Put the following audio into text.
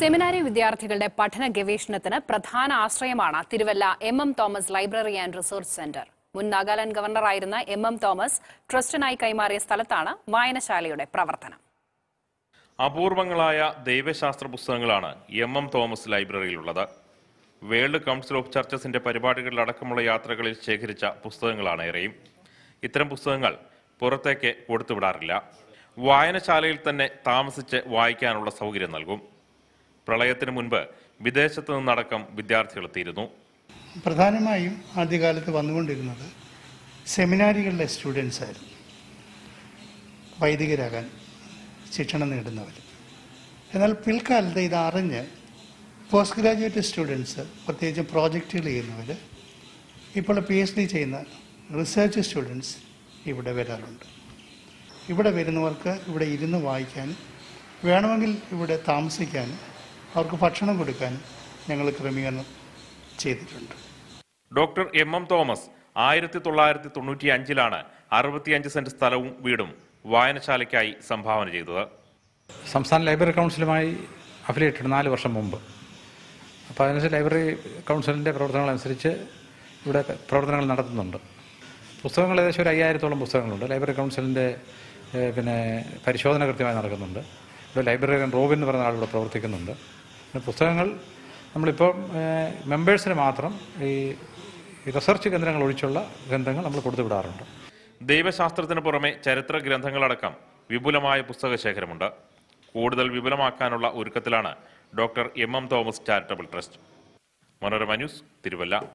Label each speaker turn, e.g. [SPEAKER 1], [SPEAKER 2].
[SPEAKER 1] സെമിനാരി വിദ്യാർത്ഥികളുടെ പഠന ഗവേഷണത്തിന് പ്രധാന ആശ്രയമാണ് Thiruvalla M M Thomas library and research centre മുൻ നാഗാലാൻഡ് ഗവർണറായിരുന്ന എം എം തോമസ് ട്രസ്റ്റിനായി കൈമാറിയ സ്ഥലത്താണ് വായനശാലയുടെ പ്രവർത്തനം
[SPEAKER 2] അപൂർവങ്ങളായ ദൈവശാസ്ത്ര പുസ്തകങ്ങളാണ് എം എം തോമസ് ലൈബ്രറിയിലുള്ളത് വേൾഡ് കൗൺസിൽ ഓഫ് ചർച്ചസിന്റെ പരിപാടികളിലടക്കമുള്ള യാത്രകളിൽ ശേഖരിച്ച പുസ്തകങ്ങളാണ് ഏറെയും ഇത്തരം പുസ്തകങ്ങൾ പുറത്തേക്ക് കൊടുത്തുവിടാറില്ല വായനശാലയിൽ തന്നെ താമസിച്ച് വായിക്കാനുള്ള സൗകര്യം നൽകും പ്രളയത്തിന് മുൻപ് വിദേശത്ത് നിന്നടക്കം വിദ്യാർത്ഥികൾ എത്തിയിരുന്നു
[SPEAKER 3] പ്രധാനമായും ആദ്യകാലത്ത് വന്നുകൊണ്ടിരുന്നത് സെമിനാരികളിലെ സ്റ്റുഡൻസ് ആയിരുന്നു വൈദികരാകാൻ ശിക്ഷണം നേടുന്നവർ എന്നാൽ പിൽക്കാലത്ത് ഇത് അറിഞ്ഞ് പോസ്റ്റ് ഗ്രാജുവേറ്റ് സ്റ്റുഡൻസ് പ്രത്യേകിച്ച് പ്രോജക്റ്റുകൾ ചെയ്യുന്നവർ ഇപ്പോൾ പി എച്ച് ഡി ചെയ്യുന്ന റിസർച്ച് സ്റ്റുഡൻസ് ഇവിടെ വരാറുണ്ട് ഇവിടെ വരുന്നവർക്ക് ഇവിടെ ഇരുന്ന് വായിക്കാനും വേണമെങ്കിൽ ഇവിടെ താമസിക്കാനും അവർക്ക് ഭക്ഷണം കൊടുക്കാനും ഞങ്ങൾ ക്രമീകരണം ചെയ്തിട്ടുണ്ട്
[SPEAKER 2] ഡോക്ടർ എം എം തോമസ് ആയിരത്തി തൊള്ളായിരത്തി തൊണ്ണൂറ്റി അഞ്ചിലാണ് അറുപത്തിയഞ്ച് സെന്റ് സ്ഥലവും വീടും വായനശാലയ്ക്കായി സംഭാവന ചെയ്തത്
[SPEAKER 4] സംസ്ഥാന ലൈബ്രറി കൗൺസിലുമായി അഫിലിയേറ്റഡ് നാല് വർഷം മുമ്പ് അപ്പോൾ അതിനനുസരിച്ച് ലൈബ്രറി കൗൺസിലിൻ്റെ പ്രവർത്തനങ്ങളനുസരിച്ച് ഇവിടെ പ്രവർത്തനങ്ങൾ നടത്തുന്നുണ്ട് പുസ്തകങ്ങൾ ഏകദേശം ഒരു അയ്യായിരത്തോളം പുസ്തകങ്ങളുണ്ട് ലൈബ്രറി കൗൺസിലിൻ്റെ ഏഹ്, പിന്നെ പരിശോധന കൃത്യമായി നടക്കുന്നുണ്ട് ഇവിടെ ലൈബ്രറിയൻ റോബിൻ എന്ന് പറയുന്ന ആൾ ഇവിടെ പ്രവർത്തിക്കുന്നുണ്ട് പിന്നെ പുസ്തകങ്ങൾ നമ്മളിപ്പോൾ മെമ്പേഴ്സിന് മാത്രം ഈ റിസർച്ച് കേന്ദ്രങ്ങൾ ഒഴിച്ചുള്ള ഗ്രന്ഥങ്ങൾ നമ്മൾ കൊടുത്തു വിടാറുണ്ട്
[SPEAKER 2] ദൈവശാസ്ത്രത്തിന് പുറമെ ചരിത്ര ഗ്രന്ഥങ്ങളടക്കം വിപുലമായ പുസ്തക ശേഖരമുണ്ട് കൂടുതൽ വിപുലമാക്കാനുള്ള ഒരുക്കത്തിലാണ് doctor M M Thomas charitable trust Manorama news Thiruvalla